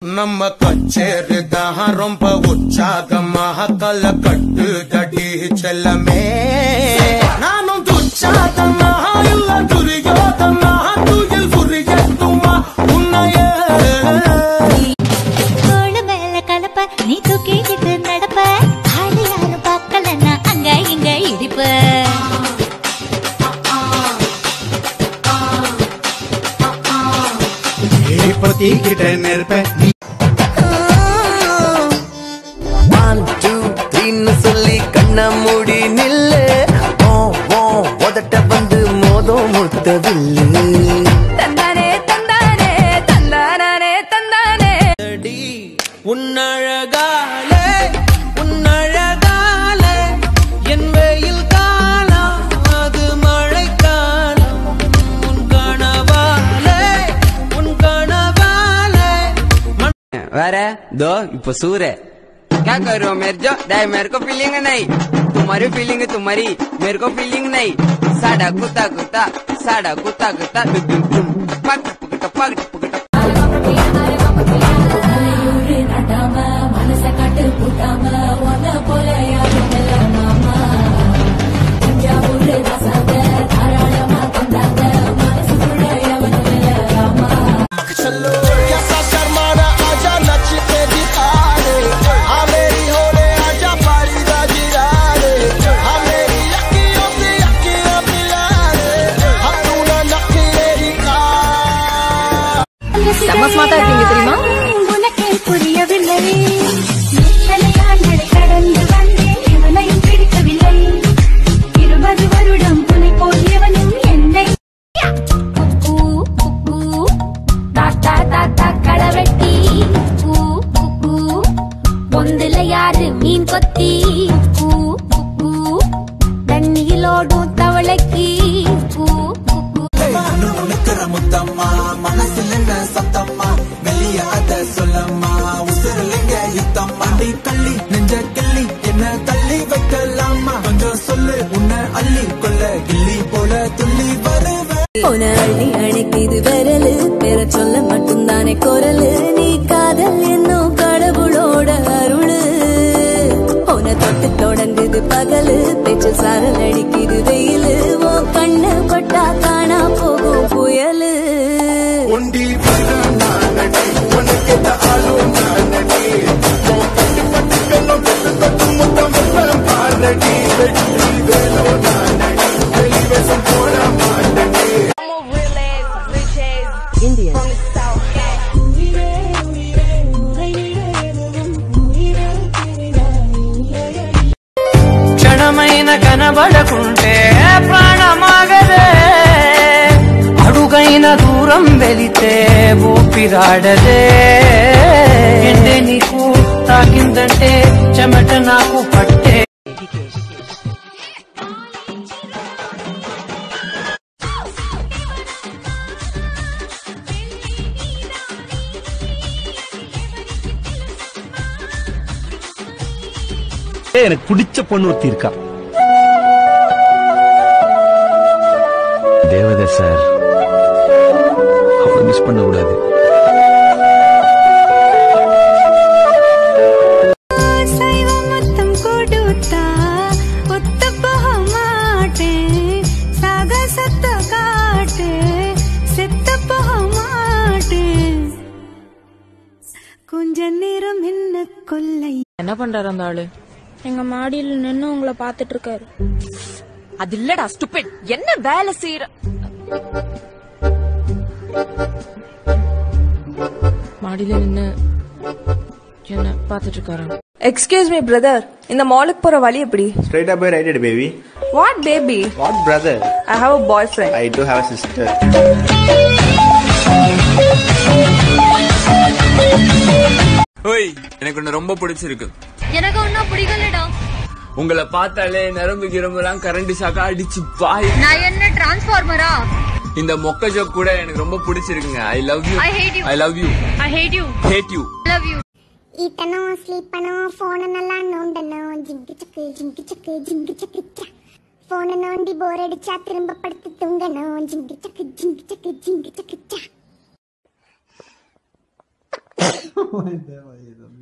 நம்ம கச்சேரி தான் ரொம்ப உற்சாகமாக கல கட்டு தடி செல்லமே நானும் துச்சாதமாக இல்ல துரியோதமாக துயில் புரியட்டுமா உன்னையே தோளு மேல கலப்ப நீ தூக்கிக்கிட்டு நடப்ப ஆளு யாரும் பார்க்கலன்னா அங்க இங்க இடிப்ப பத்திக்கிட்ட நெருப்ப ஒன் டூ த்ரீன்னு சொல்லி கண்ண மூடி நில்லு ஓ ஓ உதட்ட வந்து மோதம் முத்தவில்லு தந்தானே தந்தானே தந்தானே தந்தானே அடி உன்னழகாலே உன்னழகாலே என் வெயில் காலம் அது மழை காலம் உன் கனவாலே உன் கனவாலே வேற दो இப்போ सूर है क्या कर रहे हो मेरे जो डाय मेरे को फीलिंग नहीं तुम्हारी फीलिंग तुम्हारी मेरे को फीलिंग नहीं साडा कुत्ता कुत्ता साडा कुत्ता कुत्ता दुम दुम दुम पक पक पक पक कैसा शर्माना आजा नच के दिखा दे हाँ मेरी होने आजा पारी राजी राने हाँ मेरी अखियों से अखियां मिला दे हाँ तू ना नखरे दिखा செம்ம ஸ்மார்ட்டா இருக்கீங்க தெரியுமா உனக்கே புரியவில்லை எத்தனை ஆண்களை கடந்து வந்தேன் எவனையும் பிடிக்கவில்லை இருபது வருடம் உன்னை போல் எவனும் என்னை குக்கூ, குக்கூ, தாத்தா தாத்தா களவெட்டி குக்கூ, குக்கூ, பொந்துல யாரு மீன் கொத்தி குக்கூ, குக்கூ, தண்ணியிலோடும் தவளைக்கு குக்கூ, குக்கூ. உனக்குற முத்தம்மா மனசுல என்ன சத்தம்மா வெளியாத சொல்லம்மா உசுரலிங்க யுத்தம்மா நீ கள்ளி நெஞ்ச கிள்ளி என்ன தள்ளி வைக்கலாமா கொஞ்சம் சொல்லு உன்னை அள்ளி கொள்ள கிள்ளி போல துள்ளி வருவேன் உன அள்ளி அணைக்குது விரலு பெற சொல்ல மட்டும்தானே குரலு நீ காதல் என்னும் கடவுளோட அருளு உன தொட்டு தொடங்குது பகலு பேச்சு சாரல் அடிக்குது வெயிலு உன் கண்ணு பட்டா காணா போகும் புயலு உண்டி வர நானடி உனக்கு ஆளும் நானடி பட்டு பட்டு கண்ணும் தொட்டு தொட்டு முத்தம் வெப்பம் பாரடி வெற்றி வேலோ நானடி வெளிவேசம் போட மாட்டடி క్షణమైన కనబడకుంటే ప్రాణమాగదే అడుగైన దూరం వెళితే ఊపిరాడదే ఎండే నీకు తాకిందంటే చెమట నాకు పట్టే எனக்கு பிடிச்ச பொண்ணு ஒருத்தி இருக்கா தேவதை சார் அவளை மிஸ் பண்ண கூடாது முத்தம் கொடுத்தா ஒத்து போக மாட்டேன் சாகசத்த காட்டு செத்து போக மாட்டேன் கொஞ்ச நேரம் என்ன கொல்லை என்ன பண்றாரு அந்த ஆளு எங்க மாடியில நின்னு உங்களை பாத்துட்டு இருக்காரு அது இல்லடா ஸ்டூபிட் என்ன வேலை செய்யற மாடியில நின்னு என்ன பாத்துட்டு இருக்காரு எக்ஸ்கியூஸ் மீ பிரதர் இந்த மாலுக்கு போற வழி எப்படி ஸ்ட்ரைட்டா போய் ரைட் எடு baby what baby what brother I have a boyfriend I do have a sister ஓய் எனக்கு ஒன்னு ரொம்ப பிடிச்சிருக்கு எனக்கு ஒன்னும் பிடிக்கலடா உங்களை பார்த்தாலே நரம்பு கிரம்புலாம் கரண்ட் ஷாக்கா அடிச்சு பாய் நான் என்ன டிரான்ஸ்ஃபார்மரா இந்த மொக்க ஜோக் கூட எனக்கு ரொம்ப பிடிச்சிருக்குங்க I love you I hate you. I love you I hate you hate you love you ஈட்டணும் ஸ்லீப் பண்ணணும் ஃபோனை நல்லா நோண்டணும் ஜிங்கு சக்கு ஜிங்கு சக்கு ஜிங்கு சக்கு ஃபோனை நோண்டி போர் அடிச்சா திரும்ப படுத்து தூங்கணும் ஜிங்கு சக்கு ஜிங்கு சக்கு ஜிங்கு சக்கு Muy தேவா, இது